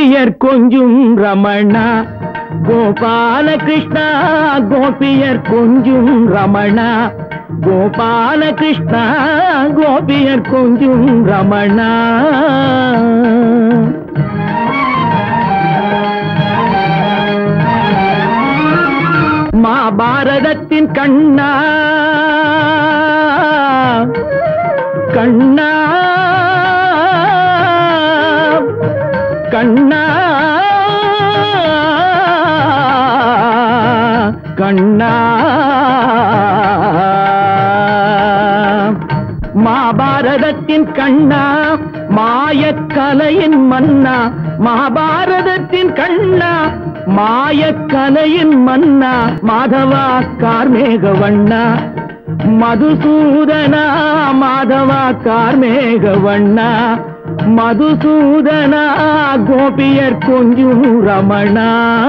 கோபியர் கொஞ்சும் ரமணா கோபால கிருஷ்ணா கோபியர் கொஞ்சும் ரமணா கோபால கிருஷ்ணா கோபியர் கொஞ்சும் ரமணா மாபாரதத்தின் கண்ணா கண்ணா கண்ணா கண்ணா மாபாரதத்தின் கண்ணா மாயக்கலையின் மன்னா மகாபாரதத்தின் கண்ணா மாயக்கலையின் மன்னா மாதவா கார்மேக வண்ணா மதுசூதனா மாதவா கார்மேக வண்ணா மதுசூதனா கோபியர் கொஞ்சும் ரமணா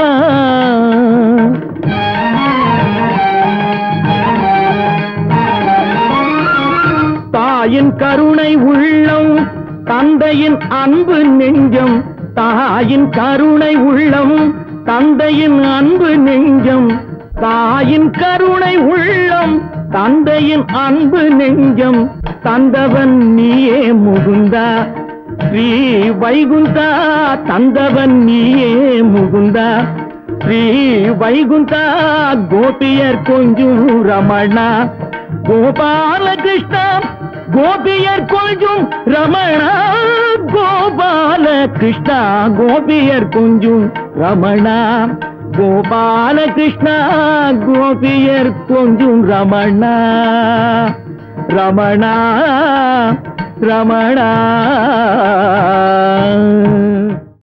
தாயின் கருணை உள்ளம் தந்தையின் அன்பு நெஞ்சம் தாயின் கருணை உள்ளம் தந்தையின் அன்பு நெஞ்சம் தாயின் கருணை உள்ளம் தந்தையின் அன்பு நெஞ்சம் தந்தவன் நீயே முகுந்தா ஸ்ரீ வைகுந்தா தந்தவன் நீயே முகுந்தா ஸ்ரீ வைகுந்தா கோபியர் கொஞ்சும் ரமணா கோபாலகிருஷ்ணா கோபியர் கொஞ்சும் ரமணா கோபால கிருஷ்ணா கோபியர் கொஞ்சும் ரமணா கோபால கிருஷ்ணா கோபியர் கொஞ்சும் ரமணா ரமணா ரமணா